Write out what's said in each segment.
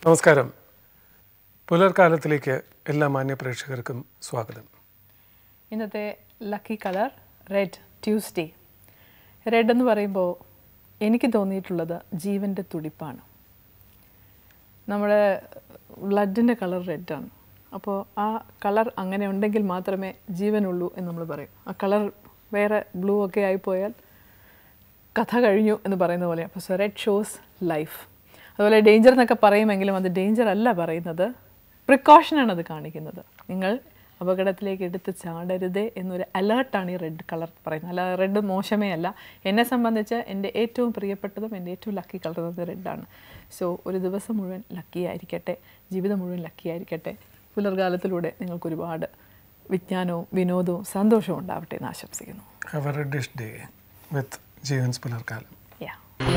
നമസ്കാരം പുലർക്കാലത്തിലേക്ക് എല്ലാ മാന്യ പ്രേക്ഷകർക്കും സ്വാഗതം ഇന്നത്തെ lucky colour red Tuesday red എന്ന് പറയുമ്പോൾ എനിക്ക് തോന്നിയിട്ടുള്ളത് ജീവൻ്റെ തുടിപ്പാണ് നമ്മുടെ ബ്ലഡിൻ്റെ കളർ റെഡാണ് അപ്പോൾ ആ കളർ അങ്ങനെ ഉണ്ടെങ്കിൽ മാത്രമേ ജീവനുള്ളൂ എന്ന് നമ്മൾ പറയും ആ കളർ വേറെ ബ്ലൂ ഒക്കെ ആയിപ്പോയാൽ കഥ കഴിഞ്ഞു എന്ന് പറയുന്ന പോലെ അപ്പോൾ സോ റെഡ് ഷോസ് ലൈഫ് അതുപോലെ ഡേഞ്ചർ എന്നൊക്കെ പറയുമെങ്കിലും അത് ഡേഞ്ചർ അല്ല പറയുന്നത് പ്രിക്കോഷനാണ് അത് കാണിക്കുന്നത് നിങ്ങൾ അപകടത്തിലേക്ക് എടുത്ത് ചാടരുതേ എന്നൊരു അലേർട്ടാണ് ഈ റെഡ് കളർ പറയുന്നത് അല്ല റെഡ് മോശമേ അല്ല എന്നെ സംബന്ധിച്ച് എൻ്റെ ഏറ്റവും പ്രിയപ്പെട്ടതും എൻ്റെ ഏറ്റവും ലക്കി കളർ എന്നത് റെഡാണ് സോ ഒരു ദിവസം മുഴുവൻ ലക്കി ആയിരിക്കട്ടെ ജീവിതം മുഴുവൻ ലക്കി ആയിരിക്കട്ടെ പുലർകാലത്തിലൂടെ നിങ്ങൾക്ക് ഒരുപാട് വിജ്ഞാനവും വിനോദവും സന്തോഷവും ഉണ്ടാവട്ടെ എന്ന് ആശംസിക്കുന്നു have a reddish day with ജീവൻസ് പുലർക്കാലം യാ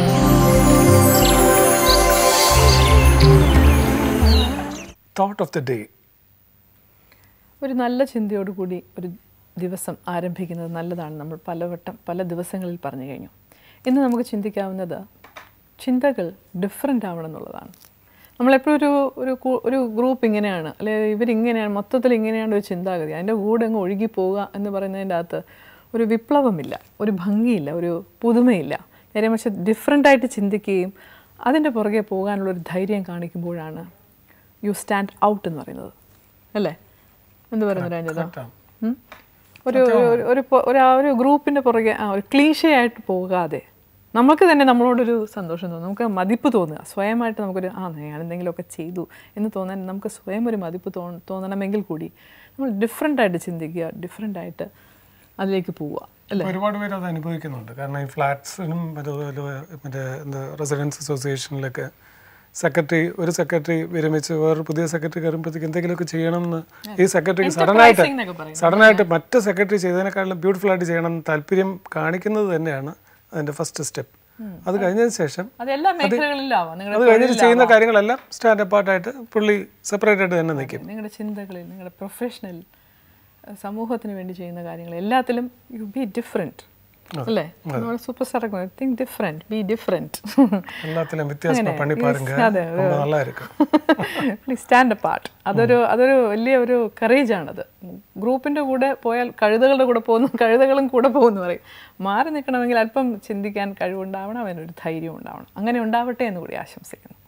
തോട്ട് ഓഫ് ദ ഡേ ഒരു നല്ല ചിന്തയോടുകൂടി ഒരു ദിവസം ആരംഭിക്കുന്നത് നല്ലതാണ് നമ്മൾ പലവട്ടം പല ദിവസങ്ങളിൽ പറഞ്ഞു കഴിഞ്ഞു ഇന്ന് നമുക്ക് ചിന്തിക്കാവുന്നത് ചിന്തകൾ ഡിഫറെൻ്റ് ആവണം എന്നുള്ളതാണ് നമ്മളെപ്പോഴും ഒരു ഒരു കൂ- ഒരു ഗ്രൂപ്പ് ഇങ്ങനെയാണ് അല്ലെ ഇവരിങ്ങനെയാണ് മൊത്തത്തിൽ ഇങ്ങനെയാണ് ഒരു ചിന്താഗതി അതിൻ്റെ കൂടെ അങ്ങ് ഒഴുകി പോവുക എന്ന് പറയുന്നതിൻ്റെ അകത്ത് ഒരു വിപ്ലവമില്ല ഒരു ഭംഗിയില്ല ഒരു പുതുമയില്ല നേരെ മറിച്ച് ഡിഫറെൻ്റായിട്ട് ചിന്തിക്കുകയും അതിൻ്റെ പുറകെ പോകാനുള്ള ഒരു ധൈര്യം കാണിക്കുമ്പോഴാണ് യു സ്റ്റാൻഡ് ഔട്ട് എന്ന് പറയുന്നത് അല്ലേ എന്ത് പറയുന്നു രഞ്ജിത കേട്ടോ ഉം? ഒരു ഒരു- ഒരു പൊ- ഒരു ആ ഒരു ഗ്രൂപ്പിൻ്റെ പുറകെ ആ ഒരു ക്ലീശയായിട്ട് പോകാതെ നമുക്ക് തന്നെ നമ്മളോടൊരു സന്തോഷം തോന്നും നമുക്ക് മതിപ്പ് തോന്നുക സ്വയമായിട്ട് നമുക്കൊരു ആ ഞാൻ എന്തെങ്കിലുമൊക്കെ ചെയ്തു എന്ന് തോന്നാൻ നമുക്ക് സ്വയം ഒരു മതിപ്പ് തോ തോന്നണമെങ്കിൽ കൂടി നമ്മൾ ഡിഫറെൻ്റ് ആയിട്ട് ചിന്തിക്കുക ഡിഫറെൻ്റ് ആയിട്ട് അതിലേക്ക് പോവുക അല്ലേ ഒരുപാട് പേര് അത് അനുഭവിക്കുന്നുണ്ട് കാരണം ഈ ഫ്ലാറ്റ്സിനും അതുപോലെ മറ്റേ എന്താ റെസിഡൻസ് അസോസിയേഷനിലൊക്കെ സെക്രട്ടറി ഒരു സെക്രട്ടറി വിരമിച്ച് വേറൊരു പുതിയ സെക്രട്ടറി കയറുമ്പോഴത്തേക്ക് എന്തെങ്കിലുമൊക്കെ ചെയ്യണം എന്ന് ഈ സെക്രട്ടറിക്ക് സഡനായിട്ട് Enterprising എന്നൊക്കെ പറയും. സഡനായിട്ട് മറ്റ് സെക്രട്ടറി ചെയ്തതിനേക്കാളും ബ്യൂട്ടിഫുൾ ആയിട്ട് ചെയ്യണം എന്ന് താല്പര്യം കാണിക്കുന്നത് തന്നെയാണ് അതിന്റെ ഫസ്റ്റ് സ്റ്റെപ്പ് അത് കഴിഞ്ഞതിന് ശേഷം അത് എല്ലാ മേഖലകളിലും ആവാം അത് നിങ്ങളുടെ കഴിഞ്ഞിട്ട് ചെയ്യുന്ന കാര്യങ്ങളെല്ലാം സ്റ്റാൻഡ് അപ്പാർട്ടായിട്ട് പുള്ളി സെപ്പറേറ്റ് ആയിട്ട് തന്നെ നിൽക്കും നിങ്ങളുടെ ചിന്തകളിൽ നിങ്ങളുടെ പ്രൊഫഷണൽ സമൂഹത്തിന് വേണ്ടി ചെയ്യുന്ന കാര്യങ്ങൾ എല്ലാത്തിലും യു ബി ഡിഫറെൻറ്റ് അല്ലേ നമ്മൾ super star think different be different எல்லாத்திலும் வித்தியாசமா അങ്ങനെ. பண்ணி பாருங்க അതെ, ரொம்ப நல்லா இருக்கும் സ്റ്റാൻഡ് അപ്പാർട്ട് അതൊരു അതൊരു വലിയ ഒരു കറേജാണത് ഗ്രൂപ്പിൻ്റെ കൂടെ പോയാൽ കഴുതകളുടെ കൂടെ പോകുന്നു കഴുതകളും കൂടെ പോകുന്നു പറയും മാറി നിൽക്കണമെങ്കിൽ അല്പം ചിന്തിക്കാൻ കഴിവുണ്ടാവണം അതിനൊരു ധൈര്യം ഉണ്ടാവണം അങ്ങനെ ഉണ്ടാവട്ടെ എന്ന് കൂടി ആശംസിക്കുന്നു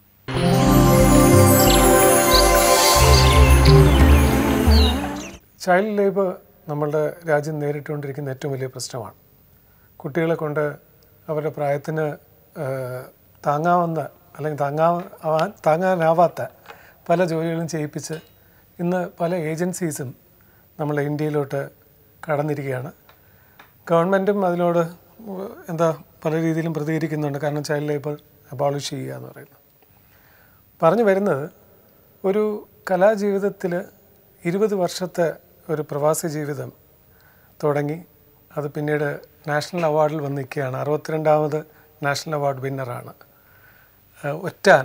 ചൈൽഡ് ലേബർ നമ്മളുടെ രാജ്യം നേരിട്ടുകൊണ്ടിരിക്കുന്ന ഏറ്റവും വലിയ പ്രശ്നമാണ് കുട്ടികളെ കൊണ്ട് അവരുടെ പ്രായത്തിന് ആ, താങ്ങാവുന്ന അല്ലെങ്കിൽ താങ്ങാ ആവാൻ താങ്ങാനാവാത്ത പല ജോലികളും ചെയ്യിപ്പിച്ച് ഇന്ന് പല ഏജൻസീസും നമ്മളെ ഇന്ത്യയിലോട്ട് കടന്നിരിക്കുകയാണ് ഗവൺമെൻറ്റും അതിനോട് എന്താ പല രീതിയിലും പ്രതികരിക്കുന്നുണ്ട് കാരണം ചൈൽഡ് ലേബർ അബോളിഷ് ചെയ്യുക എന്ന് പറയുന്നത് പറഞ്ഞു വരുന്നത് ഒരു കലാജീവിതത്തിൽ ഇരുപത് വർഷത്തെ ഒരു പ്രവാസി ജീവിതം തുടങ്ങി അത് പിന്നീട് നാഷണൽ അവാർഡിൽ വന്ന് നിൽക്കുകയാണ് അറുപത്തിരണ്ടാമത് നാഷണൽ അവാർഡ് വിന്നറാണ് ഏഹ് ഒറ്റാൻ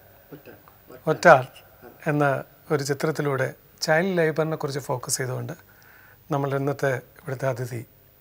ഒറ്റാൻ എന്ന ഒരു ചിത്രത്തിലൂടെ ചൈൽഡ് ലേബറിനെ കുറിച്ച് ഫോക്കസ് ചെയ്തുകൊണ്ട് നമ്മൾ ഇന്നത്തെ ഇവിടുത്തെ അതിഥി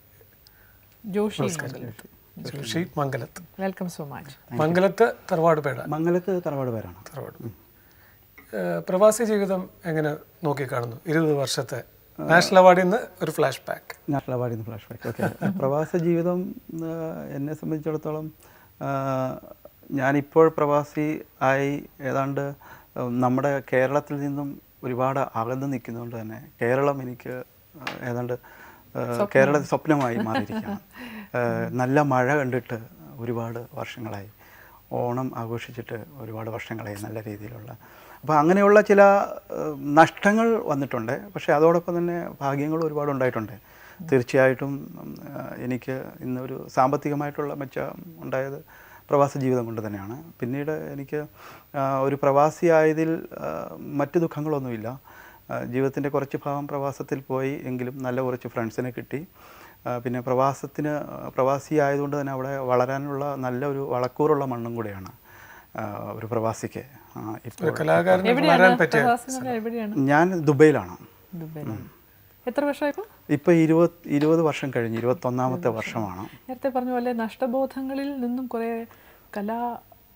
Joshi Joshi Mangalath welcome so much Mangalath തറവാട് പേട മംഗലത്ത് തറവാട് പേരാണ് തറവാട് ഏഹ് പ്രവാസി ജീവിതം എങ്ങനെ നോക്കിക്കാണുന്നു ഇരുപത് വർഷത്തെ നാഷണൽ അവാർഡിൽ നിന്ന് ഒരു ഫ്ലാഷ് ബാക്ക് നാഷണൽ അവാർഡിൽ നിന്ന് ഫ്ലാഷ് ബാക്ക് ഓക്കെ പ്രവാസ ജീവിതം ആ, എന്നെ സംബന്ധിച്ചിടത്തോളം ആ, ഞാനിപ്പോൾ പ്രവാസി ആയി ഏതാണ്ട് ഉം, നമ്മുടെ കേരളത്തിൽ നിന്നും ഒരുപാട് അകന്ന് നിൽക്കുന്നതുകൊണ്ട് തന്നെ കേരളം എനിക്ക് ആ, ഏതാണ്ട് ആ, കേരള സ്വപ്നമായി മാറിയിരിക്കുകയാണ് ആ, നല്ല മഴ കണ്ടിട്ട് ഒരുപാട് വർഷങ്ങളായി ഓണം ആഘോഷിച്ചിട്ട് ഒരുപാട് വർഷങ്ങളായി നല്ല രീതിയിലുള്ള അപ്പോൾ അങ്ങനെയുള്ള ചില ഏഹ്, നഷ്ടങ്ങൾ വന്നിട്ടുണ്ട് പക്ഷേ അതോടൊപ്പം തന്നെ ഭാഗ്യങ്ങൾ ഒരുപാട് ഉണ്ടായിട്ടുണ്ട് തീർച്ചയായിട്ടും ഉം, ഏഹ്, എനിക്ക് ഇന്നൊരു സാമ്പത്തികമായിട്ടുള്ള മെച്ചം ഉണ്ടായത് പ്രവാസ ജീവിതം കൊണ്ട് തന്നെയാണ് പിന്നീട് എനിക്ക് ആ, ഒരു പ്രവാസിയായതിൽ ആ, മറ്റ് ദുഃഖങ്ങളൊന്നുമില്ല ജീവിതത്തിൻ്റെ കുറച്ച് ഭാഗം പ്രവാസത്തിൽ പോയി എങ്കിലും നല്ല കുറച്ച് ഫ്രണ്ട്സിനെ കിട്ടി ആ, പിന്നെ പ്രവാസത്തിന് പ്രവാസി ആയതുകൊണ്ട് തന്നെ അവിടെ വളരാനുള്ള നല്ല ഒരു വളക്കൂറുള്ള മണ്ണും കൂടെയാണ് ആ, ഒരു പ്രവാസിക്ക് ആ, ഇപ്പോൾ ഒരു കലാകാരന് വളരാൻ എവിടെയാണ് പറ്റിയ പ്രവാസി എന്ന് പറഞ്ഞാൽ എവിടെയാണ് ഞാൻ ദുബൈയിലാണ് ദുബൈയിലാണ് എത്ര വർഷമായിപ്പോൾ ഇപ്പോൾ ഇരുപത് ഇരുപത് വർഷം കഴിഞ്ഞ് ഇരുപത്തൊന്നാമത്തെ വർഷമാണ് നേരത്തെ പറഞ്ഞ പോലെ നഷ്ടബോധങ്ങളിൽ നിന്നും കുറേ കലാ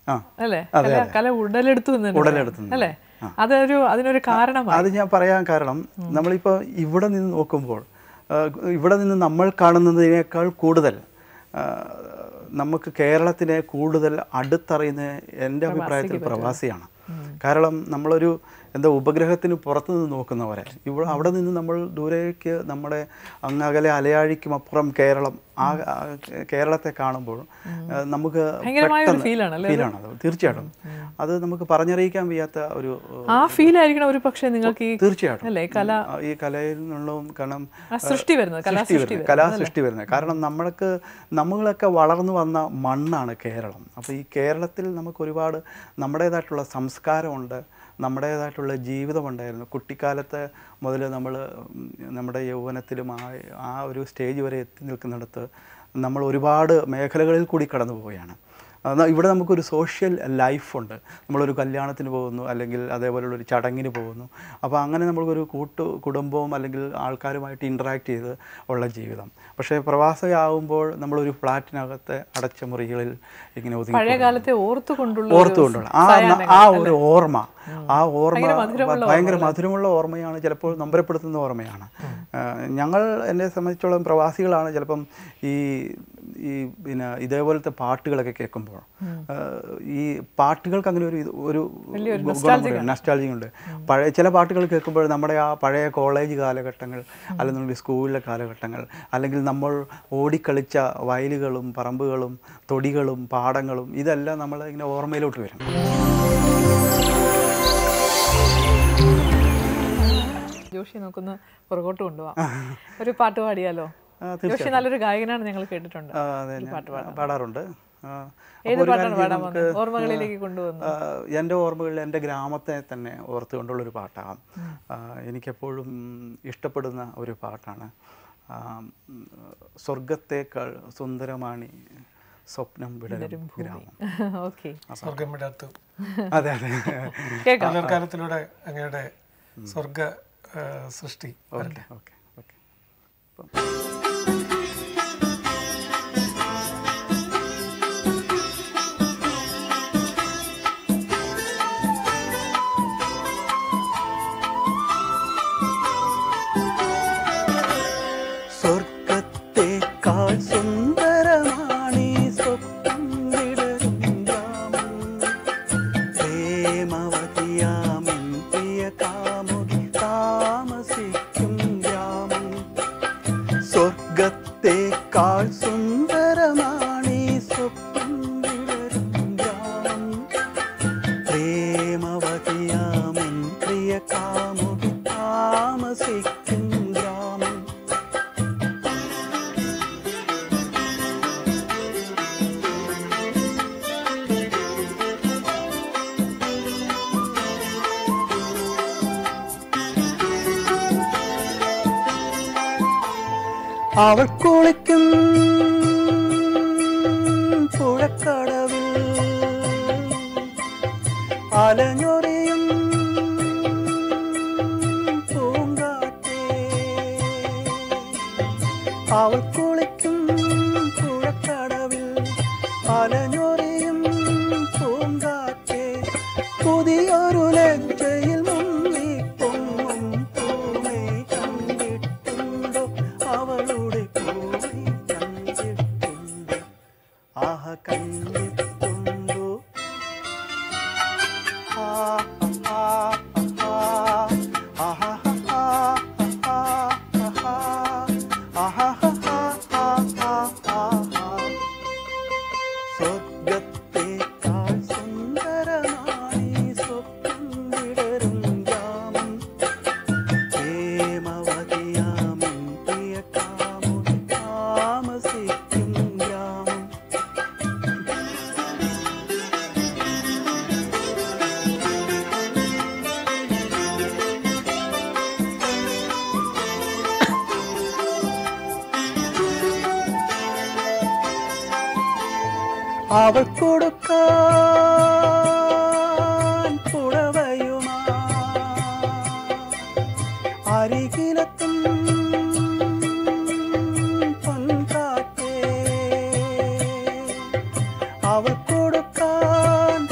ആ അല്ലേ അതെ, കല കല ഉടലെടുത്തു എന്ന് തന്നെ ഉടലെടുത്തു പറയാം. എന്ന് അല്ലേ അതൊരു അതിനൊരു കാരണമാണ് അത് ഞാൻ പറയാൻ കാരണം നമ്മളിപ്പോൾ ഇവിടെ നിന്ന് നോക്കുമ്പോൾ ആ, ഇവിടെ നിന്ന് നമ്മൾ കാണുന്നതിനേക്കാൾ കൂടുതൽ ആ, നമുക്ക് കേരളത്തിനെ കൂടുതൽ അടുത്തറിയുന്ന എൻ്റെ അഭിപ്രായത്തിൽ പ്രവാസിയാണ് കാരണം നമ്മളൊരു എന്താ ഉപഗ്രഹത്തിന് പുറത്തു നിന്ന് നോക്കുന്നവരെ ഇവിടെ അവിടെ നിന്ന് നമ്മൾ ദൂരേക്ക് നമ്മുടെ അങ്ങകലെ അലയാഴിക്കും അപ്പുറം കേരളം ആ ആ കേരളത്തെ കാണുമ്പോൾ ആ, നമുക്ക് ഭയങ്കരമായ ഒരു പെട്ടെന്ന് feel ആണല്ലേ feel ആണ് അത് തീർച്ചയായിട്ടും അത് നമുക്ക് പറഞ്ഞറിയിക്കാൻ വയ്യാത്ത ഒരു ആ ഫീൽ ആയിരിക്കണം ഒരു പക്ഷേ നിങ്ങൾക്ക് ഈ തീർച്ചയായിട്ടും അല്ലേ കല ആ, ഈ കലയിൽ നിന്നുള്ളതും കാരണം ആ സൃഷ്ടി വരുന്നത് സൃഷ്ടി കലാസൃഷ്ടി വരുന്നത് കലാസൃഷ്ടി വരുന്നത് കാരണം നമ്മൾക്ക് നമ്മളൊക്കെ വളർന്നു വന്ന മണ്ണാണ് കേരളം അപ്പോൾ ഈ കേരളത്തിൽ നമുക്ക് ഒരുപാട് നമ്മുടേതായിട്ടുള്ള സംസ്കാരമുണ്ട് നമ്മുടേതായിട്ടുള്ള ജീവിതമുണ്ടായിരുന്നു കുട്ടിക്കാലത്ത് മുതൽ നമ്മൾ നമ്മുടെ യൗവനത്തിലും ആ ആ ഒരു സ്റ്റേജ് വരെ എത്തി നിൽക്കുന്നിടത്ത് നമ്മൾ ഒരുപാട് മേഖലകളിൽ കൂടി കടന്നു പോവുകയാണ് എന്നാൽ ഇവിടെ നമുക്കൊരു സോഷ്യൽ ലൈഫുണ്ട് നമ്മളൊരു കല്യാണത്തിന് പോകുന്നു അല്ലെങ്കിൽ അതേപോലുള്ള ഒരു ചടങ്ങിന് പോകുന്നു അപ്പോൾ അങ്ങനെ നമ്മൾക്കൊരു കൂട്ടു കുടുംബവും അല്ലെങ്കിൽ ആൾക്കാരുമായിട്ട് ഇൻറ്ററാക്ട് ചെയ്ത് ഉള്ള ജീവിതം പക്ഷേ പ്രവാസിയാവുമ്പോൾ നമ്മളൊരു ഫ്ലാറ്റിനകത്തെ അടച്ച മുറികളിൽ ഇങ്ങനെ ഒതുങ്ങി പഴയ കാലത്തെ ഓർത്തുകൊണ്ടുള്ള ഒരു ഓർത്തുകൊണ്ടുള്ള ആ സായാഹ്നങ്ങൾ, ആ ഒരു ഓർമ്മ ആ ഓർമ്മ ഭയങ്കര മധുരമുള്ള ഭയങ്കര മധുരമുള്ള ഓർമ്മയാണ് ചിലപ്പോൾ നമ്പരപ്പെടുത്തുന്ന ഓർമ്മയാണ് ആ, ഞങ്ങൾ എന്നെ സംബന്ധിച്ചോളം പ്രവാസികളാണ് ചിലപ്പം ഈ ഈ പിന്നെ ഇതേപോലത്തെ പാട്ടുകളൊക്കെ കേൾക്കുമ്പോൾ ആ, ഈ പാട്ടുകൾക്ക് അങ്ങനെ ഒരു ഇത് ഒരു നസ്റ്റാൾജിക് ഉണ്ട് പഴയ ചില പാട്ടുകൾ കേൾക്കുമ്പോൾ നമ്മുടെ ആ പഴയ കോളേജ് കാലഘട്ടങ്ങൾ അല്ലെങ്കിൽ സ്കൂളിലെ കാലഘട്ടങ്ങൾ അല്ലെങ്കിൽ നമ്മൾ ഓടിക്കളിച്ച വയലുകളും പറമ്പുകളും തൊടികളും പാടങ്ങളും ഇതെല്ലാം നമ്മൾ ഇങ്ങനെ ഓർമ്മയിലോട്ട് വരും ജോഷി നോക്കുന്ന പുറകോട്ട് കൊണ്ടുപോവാം ഒരു പാട്ട് പാടിയാലോ ആ, ജോഷി നല്ലൊരു ഗായകനാണ് ഞങ്ങൾ കേട്ടിട്ടുണ്ട് ആ, അതെ ഞാൻ പാടാറുണ്ട് ആ, ഏത് അപ്പോൾ ഒരു പാട്ടാണ് കാര്യം പാടാൻ നമുക്ക് വന്നത് ഓർമ്മകളിലേക്ക് കൊണ്ടുവന്നു ആ, എൻ്റെ ഓർമ്മകളിൽ എൻ്റെ ഗ്രാമത്തെ തന്നെ ഓർത്തുകൊണ്ടുള്ളൊരു പാട്ടാണ് ആ, എനിക്കെപ്പോഴും ഇഷ്ടപ്പെടുന്ന ഒരു പാട്ടാണ് ആ, ഉം, സ്വർഗത്തേക്കാൾ സുന്ദരമാണി സ്വപ്നം വിടരും ഗ്രാമം ഓക്കെ സ്വർഗം വിടാത്തു അതെ അതെ കേൾക്കാം പുനർക്കാലത്തിലൂടെ അങ്ങയുടെ സ്വർഗ ആ, സൃഷ്ടി ഓക്കെ ഓക്കെ ഓക്കെ സ്വർഗത്തേക്കാൾ സുന്ദരമാണീ സ്വപ്നം വിടരും ഗ്രാമം പ്രേമവതിയാമിൻ പ്രിയ കാമുകി താമസിക്കും ഗ്രാമം സ്വർഗത്തേക്കാൾ സുന്ദരമാണീ സ്വപ്നം വിടരും ഗ്രാമം പ്രേമവതിയാമിൻ പ്രിയ കാമുകി താമസിക്കും ഗ്രാമം അവൾ കുളിക്കും പുഴക്കടവിൽ അലഞ്ഞൊറിയും പൂങ്കാറ്റേ അവൾ കുളിക്കും പുഴക്കടവിൽ അലഞ്ഞൊറിയും പൂങ്കാറ്റേ പുതിയൊരു ലജ്ജയിൽ മുങ്ങി പൊങ്ങും പൂമേ കണ്ടിട്ടുണ്ടോ അവളുടെ പൂമേ കണ്ടിട്ടുണ്ടോ ആഹ കണ്ടിട്ടുണ്ടോ ആ ആ ആ ആ ആഹാ ആ ആ ആഹാ ആഹാ സ്വർഗത്തേക്കാൾ സുന്ദരമായി സ്വപ്നം വിടരും ഗ്രാമം പ്രേമവതിയാമിൻ പ്രിയ കാമുകി താമസിക്കും ഗ്രാമം അവൾ കൊടുക്കാൻ പുടവയുമാ അരികിലെത്തും പൊൻകാറ്റേ അവൾ കൊടുക്കാൻ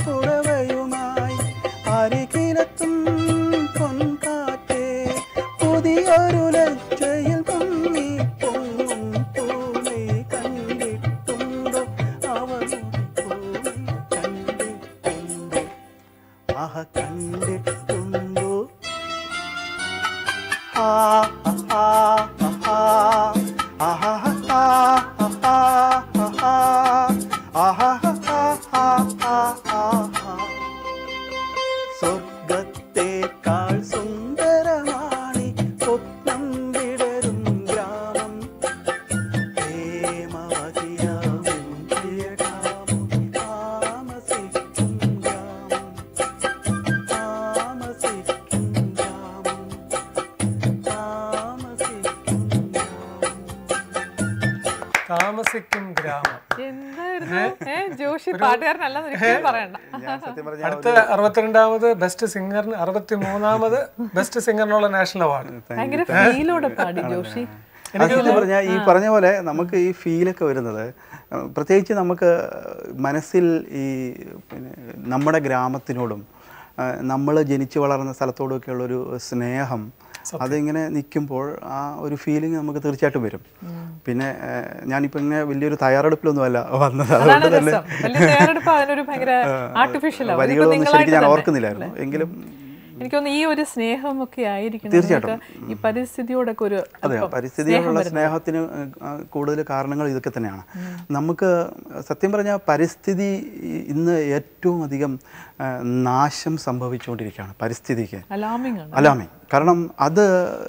എന്തായിരുന്നു ഏ ജോഷി പാട്ടുകാരനല്ലെന്ന് ഒരിക്കലും പറയണ്ട ഞാൻ സത്യം പറഞ്ഞാൽ അടുത്ത അറുപത്തിരണ്ടാമത് ബെസ്റ്റ് സിംഗറിന് അറുപത്തി മൂന്നാമത് ബെസ്റ്റ് സിംഗറിനുള്ള നാഷണൽ അവാർഡ് ഭയങ്കര ഫീലോടെ പാടി ജോഷി അത് സത്യം പറഞ്ഞാൽ ഈ പറഞ്ഞ പോലെ നമുക്ക് ഈ ഫീലൊക്കെ വരുന്നത് അഹ് പ്രത്യേകിച്ച് നമുക്ക് മനസ്സിൽ ഈ പിന്നെ നമ്മുടെ ഗ്രാമത്തിനോടും നമ്മൾ ജനിച്ചു വളർന്ന സ്ഥലത്തോടൊക്കെ ഉള്ളൊരു സ്നേഹം അതിങ്ങനെ നിൽക്കുമ്പോൾ ആ ഒരു ഫീലിംഗ് നമുക്ക് തീർച്ചയായിട്ടും വരും പിന്നെ ഏഹ്, ഞാനിപ്പോൾ ഇങ്ങനെ വലിയൊരു തയ്യാറെടുപ്പിലൊന്നുമല്ല വന്നത് അതാണ് അതുകൊണ്ട് തന്നെ രസം വലിയ തയ്യാറെടുപ്പ് അതിനൊരു ഭയങ്കര ആർട്ടിഫിഷ്യൽ വരികളൊന്നും ശരിക്കും ഞാൻ ഓർക്കുന്നില്ലായിരുന്നു എങ്കിലും എനിക്ക് തോന്നുന്നു ഈ ഒരു സ്നേഹമൊക്കെ ആയിരിക്കണം തീർച്ചയായിട്ടും. നിങ്ങൾക്ക് ഈ പരിസ്ഥിതിയോടൊക്കെ ഒരു അതെ അല്പം പരിസ്ഥിതിയോടുള്ള സ്നേഹത്തിന് കൂടുതൽ കാരണങ്ങൾ ഇതൊക്കെ തന്നെയാണ് നമുക്ക് സത്യം പറഞ്ഞാൽ പരിസ്ഥിതി ഇന്ന് ഏറ്റവും അധികം ആ, നാശം സംഭവിച്ചുകൊണ്ടിരിക്കുകയാണ് പരിസ്ഥിതിക്ക് അലാമിംഗ് ആണ് അലാമേ കാരണം അത്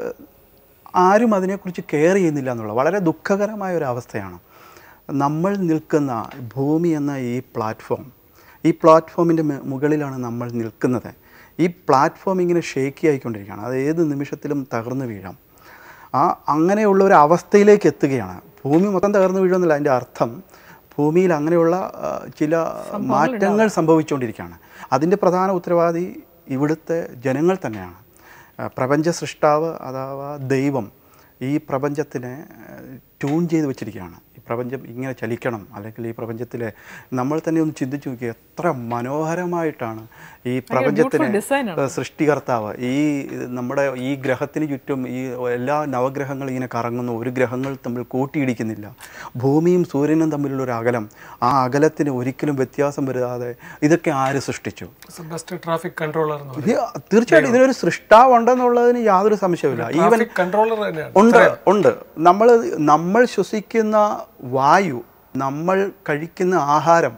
ആരും അതിനെക്കുറിച്ച് കെയർ ചെയ്യുന്നില്ല എന്നുള്ള വളരെ ദുഃഖകരമായ ഒരു അവസ്ഥയാണ് നമ്മൾ നിൽക്കുന്ന ഭൂമി എന്ന ഈ പ്ലാറ്റ്ഫോം ഈ പ്ലാറ്റ്ഫോമിൻ്റെ മുകളിലാണ് നമ്മൾ നിൽക്കുന്നത് ഈ പ്ലാറ്റ്ഫോം ഇങ്ങനെ ഷേക്കി ആയിക്കൊണ്ടിരിക്കുകയാണ് അത് ഏത് നിമിഷത്തിലും തകർന്നു വീഴാം ആ അങ്ങനെയുള്ള ഒരു അവസ്ഥയിലേക്ക് എത്തുകയാണ് ഭൂമി മൊത്തം തകർന്നു വീഴുമെന്നില്ല അതിൻ്റെ അർത്ഥം ഭൂമിയിൽ അങ്ങനെയുള്ള ആ, ചില മാറ്റങ്ങൾ സംഭവിച്ചുകൊണ്ടിരിക്കുകയാണ് അതിൻ്റെ പ്രധാന ഉത്തരവാദി ഇവിടുത്തെ ജനങ്ങൾ തന്നെയാണ് ആ, പ്രപഞ്ച സൃഷ്ടാവ് അഥവാ ദൈവം ഈ പ്രപഞ്ചത്തിനെ ട്യൂൺ ചെയ്ത് വെച്ചിരിക്കുകയാണ് ഈ പ്രപഞ്ചം ഇങ്ങനെ ചലിക്കണം അല്ലെങ്കിൽ ഈ പ്രപഞ്ചത്തിലെ നമ്മൾ തന്നെ ഒന്ന് ചിന്തിച്ചു നോക്കി എത്ര മനോഹരമായിട്ടാണ് ഈ പ്രപഞ്ചത്തിനെ design ആണ്. ഏഹ് സൃഷ്ടികർത്താവ് ഈ ഇത് നമ്മുടെ ഈ ഗ്രഹത്തിന് ചുറ്റും ഈ എല്ലാ നവഗ്രഹങ്ങളും ഇങ്ങനെ കറങ്ങുന്നു ഒരു ഗ്രഹങ്ങൾ തമ്മിൽ കൂട്ടിയിടിക്കുന്നില്ല ഭൂമിയും സൂര്യനും തമ്മിലുള്ള ഒരു അകലം ആ അകലത്തിന് ഒരിക്കലും വ്യത്യാസം വരാതെ ഇതൊക്കെ ആര് സൃഷ്ടിച്ചു ബെസ്റ്റ് ട്രാഫിക് കൺട്രോളർ എന്ന് പറയും ഇത് തീർച്ചയായിട്ടും ഇതിനൊരു സൃഷ്ടാവ് ഉണ്ടെന്നുള്ളതിന് യാതൊരു സംശയമില്ല ഈവൻ ട്രാഫിക് കൺട്രോളർ തന്നെയാണ് ഉണ്ട് ഉണ്ട് നമ്മൾ നമ്മൾ ശ്വസിക്കുന്ന വായു നമ്മൾ കഴിക്കുന്ന ആഹാരം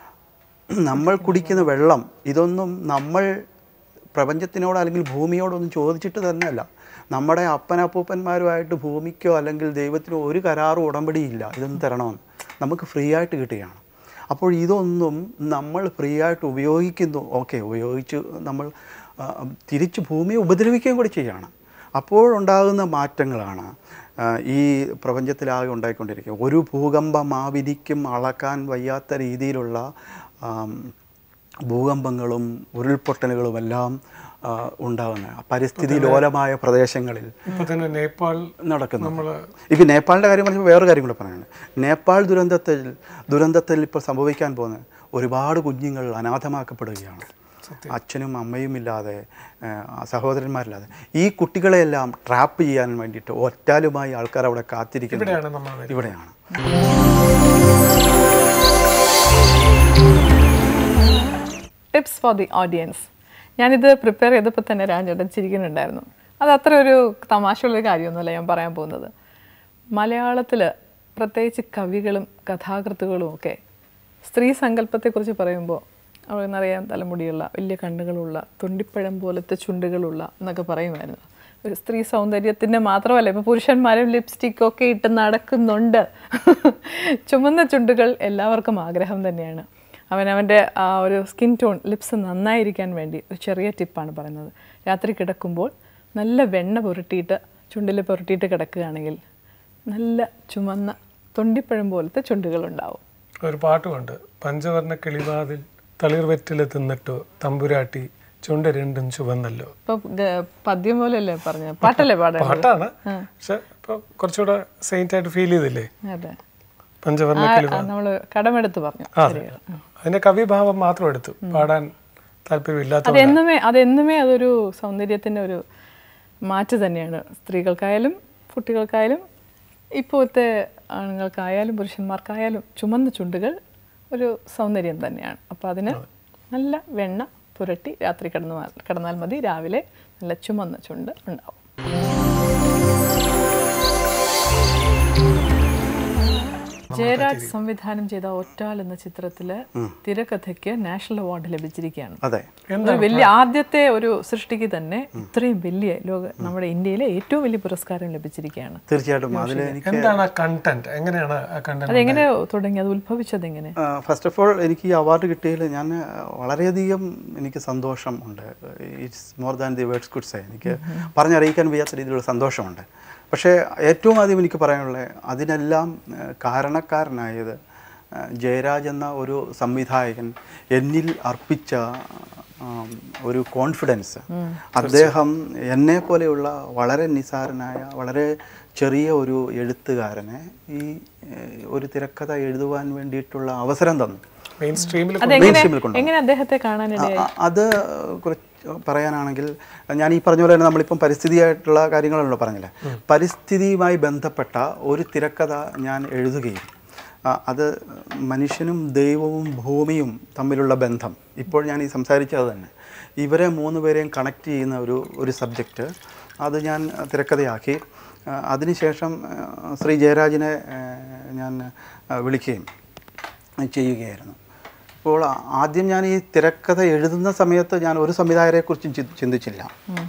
നമ്മൾ കുടിക്കുന്ന വെള്ളം ഇതൊന്നും നമ്മൾ പ്രപഞ്ചത്തിനോട് അല്ലെങ്കിൽ ഭൂമിയോടൊന്നും ചോദിച്ചിട്ട് തന്നെയല്ല നമ്മുടെ അപ്പനപ്പൂപ്പന്മാരുമായിട്ട് ഭൂമിക്കോ അല്ലെങ്കിൽ ദൈവത്തിനോ ഒരു കരാറും ഉടമ്പടിയില്ല ഇതൊന്നും തരണമെന്ന് നമുക്ക് ഫ്രീ ആയിട്ട് കിട്ടുകയാണ് അപ്പോൾ ഇതൊന്നും നമ്മൾ ഫ്രീ ആയിട്ട് ഉപയോഗിക്കുന്നു ഓക്കെ ഉപയോഗിച്ച് നമ്മൾ ആ, തിരിച്ച് ഭൂമിയെ ഉപദ്രവിക്കുകയും കൂടി ചെയ്യുകയാണ് അപ്പോഴുണ്ടാകുന്ന മാറ്റങ്ങളാണ് ആ, ഈ പ്രപഞ്ചത്തിലാകെ ഉണ്ടായിക്കൊണ്ടിരിക്കുക ഒരു ഭൂകമ്പമാവിരിക്കും അളക്കാൻ വയ്യാത്ത രീതിയിലുള്ള ആം, ഭൂകമ്പങ്ങളും ഉരുൾപൊട്ടലുകളും എല്ലാം ആ, ഉണ്ടാകുന്ന പരിസ്ഥിതി ലോലമായ പ്രദേശങ്ങളിൽ ഇപ്പൊ തന്നെ നേപ്പാൾ നടക്കുന്നു നമ്മള് ഇപ്പം നേപ്പാളിൻ്റെ കാര്യം പറഞ്ഞപ്പോൾ വേറൊരു കാര്യം കൂടെ പറയാനുണ്ട് നേപ്പാൾ ദുരന്തത്തിൽ ദുരന്തത്തിൽ ഇപ്പോൾ സംഭവിക്കാൻ പോകുന്ന ഒരുപാട് കുഞ്ഞുങ്ങൾ അനാഥമാക്കപ്പെടുകയാണ് അച്ഛനും അമ്മയും ഇല്ലാതെ ആ, സഹോദരന്മാരില്ലാതെ ഈ കുട്ടികളെയെല്ലാം ട്രാപ്പ് ചെയ്യാൻ വേണ്ടിയിട്ട് ഒറ്റാലുമായി ആൾക്കാർ അവിടെ കാത്തിരിക്കുന്നത് ഇവിടെയാണ് നമ്മൾ വരുന്നത്. ഇവിടെയാണ് ടിപ്സ് ഫോർ ദി ഓഡിയൻസ് ഞാനിത് പ്രിപ്പയർ ചെയ്തപ്പോൾ തന്നെ രാജേട്ടൻ ചിരിക്കുന്നുണ്ടായിരുന്നു അത് അത്ര ഒരു തമാശയുള്ള കാര്യമൊന്നുമല്ല ഞാൻ പറയാൻ പോകുന്നത് മലയാളത്തിൽ പ്രത്യേകിച്ച് കവികളും കഥാകൃത്തുക്കളും ഒക്കെ സ്ത്രീ സങ്കല്പത്തെക്കുറിച്ച് പറയുമ്പോൾ അവരെന്നറിയാം തലമുടിയുള്ള വലിയ കണ്ണുകളുള്ള തുണ്ടിപ്പഴം പോലത്തെ ചുണ്ടുകളുള്ള എന്നൊക്കെ പറയുമായിരുന്നു ഒരു സ്ത്രീ സൗന്ദര്യത്തിൻ്റെ മാത്രമല്ല ഇപ്പോൾ പുരുഷന്മാരും ലിപ്സ്റ്റിക് ഒക്കെ ഇട്ട് നടക്കുന്നുണ്ട് ചുമന്ന ചുണ്ടുകൾ എല്ലാവർക്കും ആഗ്രഹം തന്നെയാണ് അവനവൻ്റെ ആ ഒരു സ്കിൻ ടോൺ ലിപ്സ് നന്നായിരിക്കാൻ വേണ്ടി ഒരു ചെറിയ ടിപ്പാണ് പറയുന്നത് രാത്രി കിടക്കുമ്പോൾ നല്ല വെണ്ണ പുരട്ടിയിട്ട് ചുണ്ടിൽ പുരട്ടിയിട്ട് കിടക്കുകയാണെങ്കിൽ നല്ല ചുമന്ന തൊണ്ടിപ്പഴം പോലത്തെ ചുണ്ടുകളുണ്ടാവും ഒരു പാട്ടുമുണ്ട് പഞ്ചവർണ്ണ കിളിവാതിൽ തളിർ വെറ്റില തിന്നിട്ടോ തമ്പുരാട്ടി ചുണ്ട് രണ്ടും ചുവന്നല്ലോ ഇപ്പൊ ഗ- പദ്യം പോലെയല്ലേ പറഞ്ഞ പാട്ടല്ലേ പാടേണ്ടത് പാട്ടാണ് പക്ഷെ ഇപ്പൊ കുറച്ചുകൂടെ സെയിന്റ് ആയിട്ട് ഫീൽ ചെയ്തില്ലേ അതെ പഞ്ചവർണ്ണ കിളിവാതിൽ നമ്മൾ കടമെടുത്ത് പറഞ്ഞു ആ, അതെ അതിന്റെ കവിഭാവം മാത്രം എടുത്തു പാടാൻ താല്പര്യമില്ലാത്ത അതെന്നുമേ അതെന്നുമേ അതൊരു സൗന്ദര്യത്തിൻ്റെ ഒരു മാറ്റ് തന്നെയാണ് സ്ത്രീകൾക്കായാലും കുട്ടികൾക്കായാലും ഇപ്പോഴത്തെ ആണുങ്ങൾക്കായാലും പുരുഷന്മാർക്കായാലും ചുമന്ന ചുണ്ടുകൾ ഒരു സൗന്ദര്യം തന്നെയാണ് അപ്പോൾ അതിന് നല്ല വെണ്ണ പുരട്ടി രാത്രി കിടന്നു കിടന്നാൽ മതി രാവിലെ നല്ല ചുമന്ന ചുണ്ട് ഉണ്ടാവും ജയരാജ് സംവിധാനം ചെയ്ത ഒറ്റാൽ എന്ന ചിത്രത്തില് തിരക്കഥയ്ക്ക് നാഷണൽ അവാർഡ് ലഭിച്ചിരിക്കുകയാണ് അതെ ഒരു വലിയ ആദ്യത്തെ ഒരു സൃഷ്ടിക്ക് തന്നെ ഇത്രയും വലിയ ലോക നമ്മുടെ ഇന്ത്യയിലെ ഏറ്റവും വലിയ പുരസ്കാരം ലഭിച്ചിരിക്കുകയാണ് തീർച്ചയായിട്ടും അതിൽ എനിക്ക് എന്താണ് ആ കണ്ടന്റ് എങ്ങനെയാണ് ആ കണ്ടന്റ് അതെങ്ങനെ തുടങ്ങി അത് ഉത്ഭവിച്ചത് എങ്ങനെ ഫസ്റ്റ് ഓഫ് ഓൾ എനിക്ക് ഈ അവാർഡ് കിട്ടിയതിൽ ഞാൻ ആ, വളരെയധികം എനിക്ക് സന്തോഷം ഉണ്ട് it's more than the words could say എനിക്ക് പറഞ്ഞറിയിക്കാൻ വയ്യാത്ത രീതിയിലുള്ള സന്തോഷമുണ്ട് പക്ഷേ ഏറ്റവും ആദ്യം എനിക്ക് പറയാനുള്ളത് അതിനെല്ലാം ആ, കാരണക്കാരനായത് ആ, ജയരാജ് എന്ന ഒരു സംവിധായകൻ എന്നിൽ അർപ്പിച്ച ആം, ഒരു കോൺഫിഡൻസ് അദ്ദേഹം എന്നെ പോലെയുള്ള വളരെ നിസാരനായ വളരെ ചെറിയ ഒരു എഴുത്തുകാരനെ ഈ ഏഹ്, ഒരു തിരക്കഥ എഴുതുവാൻ വേണ്ടിയിട്ടുള്ള അവസരം തന്നു മെയിൻ സ്ട്രീമിൽ അതെങ്ങനെ mainstream-ൽ കൊണ്ടുവന്നു. എങ്ങനെ അദ്ദേഹത്തെ കാണാനിടയായി ആ, ആ, അത് കുറച്ച് പറയാനാണെങ്കിൽ ഞാൻ ഈ പറഞ്ഞ പോലെ തന്നെ നമ്മളിപ്പം പരിസ്ഥിതിയായിട്ടുള്ള കാര്യങ്ങളാണല്ലോ പറഞ്ഞില്ലേ പരിസ്ഥിതിയുമായി ബന്ധപ്പെട്ട ഒരു തിരക്കഥ ഞാൻ എഴുതുകയും ആ, അത് മനുഷ്യനും ദൈവവും ഭൂമിയും തമ്മിലുള്ള ബന്ധം ഇപ്പോൾ ഞാൻ ഈ സംസാരിച്ചത് തന്നെ ഇവരെ മൂന്ന് പേരെയും കണക്ട് ചെയ്യുന്ന ഒരു ഒരു സബ്ജക്റ്റ് അത് ഞാൻ തിരക്കഥയാക്കി ആ, അതിനുശേഷം ആ, ശ്രീ ജയരാജിനെ ആ, ഞാൻ ആ, വിളിക്കുകയും ചെയ്യുകയായിരുന്നു അപ്പോൾ ആദ്യം ഞാൻ ഈ തിരക്കഥ എഴുതുന്ന സമയത്ത് ഞാൻ ഒരു സംവിധായകരെക്കുറിച്ചും ചി- ചിന്തിച്ചില്ല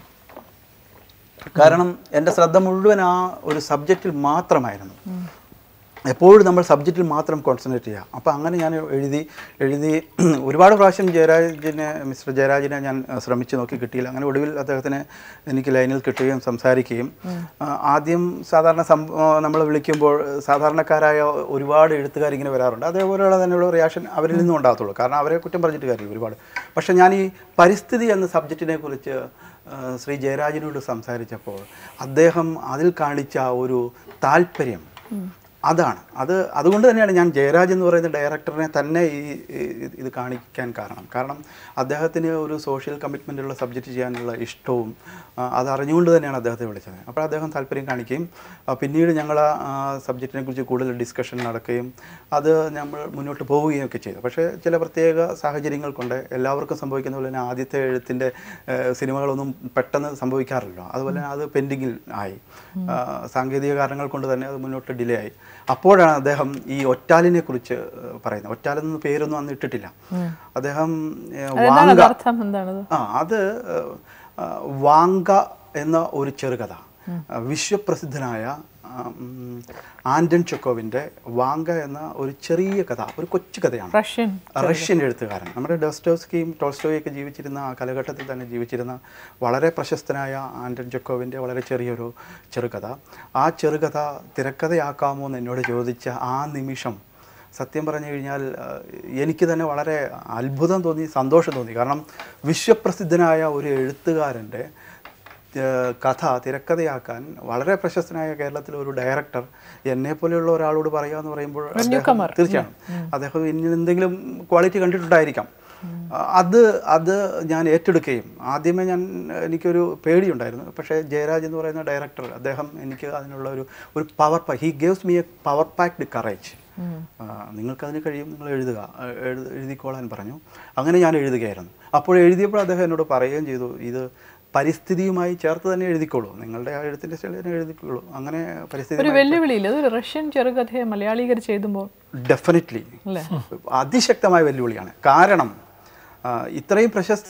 കാരണം എൻ്റെ ശ്രദ്ധ മുഴുവൻ ആ ഒരു സബ്ജക്റ്റിൽ മാത്രമായിരുന്നു എപ്പോഴും നമ്മൾ സബ്ജക്റ്റിൽ മാത്രം കോൺസെൻട്രേറ്റ് ചെയ്യുക അപ്പോൾ അങ്ങനെ ഞാൻ എഴുതി എഴുതി ഒരുപാട് പ്രാവശ്യം ജയരാജിനെ മിസ്റ്റർ ജയരാജിനെ ഞാൻ അഹ്, ശ്രമിച്ചു നോക്കി കിട്ടിയില്ല അങ്ങനെ ഒടുവിൽ അദ്ദേഹത്തിന് എനിക്ക് ലൈനിൽ കിട്ടുകയും സംസാരിക്കുകയും ആ, ആദ്യം സാധാരണ നമ്മൾ വിളിക്കുമ്പോൾ സാധാരണക്കാരായ ഒരുപാട് എഴുത്തുകാർ ഇങ്ങനെ വരാറുണ്ട് അതേപോലെയുള്ള തന്നെയുള്ള റിയാക്ഷൻ അവരിൽ നിന്നും ഉണ്ടാകത്തുള്ളൂ കാരണം അവരെ കുറ്റം പറഞ്ഞിട്ട് കാര്യമില്ല ഒരുപാട് പക്ഷേ ഞാൻ ഈ പരിസ്ഥിതി എന്ന സബ്ജക്റ്റിനെ കുറിച്ച് ആ, ശ്രീ ജയരാജനോട് സംസാരിച്ചപ്പോൾ അദ്ദേഹം അതിൽ കാണിച്ച ആ ഒരു താല്പര്യം അതാണ് അത് അതുകൊണ്ട് തന്നെയാണ് ഞാൻ ജയരാജ് എന്ന് പറയുന്ന ഡയറക്ടറിനെ തന്നെ ഈ ഈ- ഇത് കാണിക്കാൻ കാരണം കാരണം അദ്ദേഹത്തിന് ഒരു സോഷ്യൽ കമ്മിറ്റ്മെൻ്റുള്ള സബ്ജക്റ്റ് ചെയ്യാനുള്ള ഇഷ്ടവും ആ, അത് അറിഞ്ഞുകൊണ്ട് തന്നെയാണ് അദ്ദേഹത്തെ വിളിച്ചത് അപ്പോൾ അദ്ദേഹം താല്പര്യം കാണിക്കുകയും ആ, പിന്നീട് ഞങ്ങൾ ആ സബ്ജക്റ്റിനെ കുറിച്ച് കൂടുതൽ ഡിസ്കഷൻ നടക്കുകയും അത് നമ്മൾ മുന്നോട്ട് പോവുകയും ഒക്കെ ചെയ്തു പക്ഷേ ചില പ്രത്യേക സാഹചര്യങ്ങൾ കൊണ്ട് എല്ലാവർക്കും സംഭവിക്കുന്ന പോലെ തന്നെ ആദ്യത്തെ എഴുത്തിൻ്റെ സിനിമകളൊന്നും പെട്ടെന്ന് സംഭവിക്കാറില്ല അതുപോലെ തന്നെ അത് പെൻഡിങ്ങിൽ ആയി ആ, സാങ്കേതിക കാരണങ്ങൾ കൊണ്ട് തന്നെ അത് മുന്നോട്ട് ഡിലേ ആയി അപ്പോഴാണ് അദ്ദേഹം ഈ ഒറ്റാലിനെ കുറിച്ച് ഏഹ്, പറയുന്നത് ഒറ്റാലെന്ന പേരൊന്നും അന്ന് ഇട്ടിട്ടില്ല അദ്ദേഹം ഏഹ്, അതെന്താണ് വാങ്ക അർത്ഥം എന്താണത് ആ അത് ഏഹ്, ആ, വാങ്ക എന്ന ഒരു ചെറുകഥ ആ, വിശ്വപ്രസിദ്ധനായ ആ, ഉം, ആൻഡൻ ചെക്കോവിൻ്റെ വാങ്ക എന്ന ഒരു ചെറിയ കഥ ഒരു കൊച്ചു കഥയാണ് റഷ്യൻ റഷ്യൻ എഴുത്തുകാരൻ നമ്മുടെ ഡോസ്റ്റോസ്കിയും ടോൾസ്റ്റോയൊക്കെ ജീവിച്ചിരുന്ന ആ കാലഘട്ടത്തിൽ തന്നെ ജീവിച്ചിരുന്ന വളരെ പ്രശസ്തനായ ആൻഡൻ ജക്കോവിൻ്റെ വളരെ ചെറിയൊരു ചെറുകഥ ആ ചെറുകഥ തിരക്കഥയാക്കാമോ എന്ന് എന്നോട് ചോദിച്ച ആ നിമിഷം സത്യം പറഞ്ഞു കഴിഞ്ഞാൽ ആ, എനിക്ക് തന്നെ വളരെ അത്ഭുതം തോന്നി സന്തോഷം തോന്നി കാരണം വിശ്വപ്രസിദ്ധനായ ഒരു എഴുത്തുകാരൻ്റെ ഏഹ് കഥ തിരക്കഥയാക്കാൻ വളരെ പ്രശസ്തനായ കേരളത്തിലെ ഒരു ഡയറക്ടർ എന്നെ പോലെയുള്ള ഒരാളോട് പറയുക എന്ന് പറയുമ്പോൾ അദ്ദേഹം- newcomer. തീർച്ചയാണ് അദ്ദേഹം ഇനി എന്തെങ്കിലും ക്വാളിറ്റി കണ്ടിട്ടുണ്ടായിരിക്കാം ആ, അത് അത് ഞാൻ ഏറ്റെടുക്കുകയും ആദ്യമേ ഞാൻ എനിക്കൊരു പേടിയുണ്ടായിരുന്നു പക്ഷേ ജയരാജ് എന്ന് പറയുന്ന ഡയറക്ടർ അദ്ദേഹം എനിക്ക് അതിനുള്ള ഒരു ഒരു power he gaves me a power packed courage നിങ്ങൾക്കതിന് കഴിയും നിങ്ങൾ എഴുതുക ആ, എഴുതി എഴുതിക്കോളാൻ പറഞ്ഞു അങ്ങനെ ഞാൻ എഴുതുകയായിരുന്നു അപ്പോൾ എഴുതിയപ്പോൾ അദ്ദേഹം എന്നോട് പറയുകയും ചെയ്തു ഇത് പരിസ്ഥിതിയുമായി ചേർത്ത് തന്നെ എഴുതിക്കോളൂ നിങ്ങളുടെ ആ എഴുത്തിൻ്റെ സ്റ്റൈലിൽ തന്നെ എഴുതിക്കോളൂ അങ്ങനെ ഒരു പരിസ്ഥിതി വെല്ലുവിളിയില്ല അതൊരു റഷ്യൻ ചെറുകഥയെ മലയാളീകരിച്ച് എഴുതുമ്പോൾ ഡെഫിനറ്റ്ലി അല്ലേ അതിശക്തമായ വെല്ലുവിളിയാണ് കാരണം ആ, ഇത്രയും പ്രശസ്ത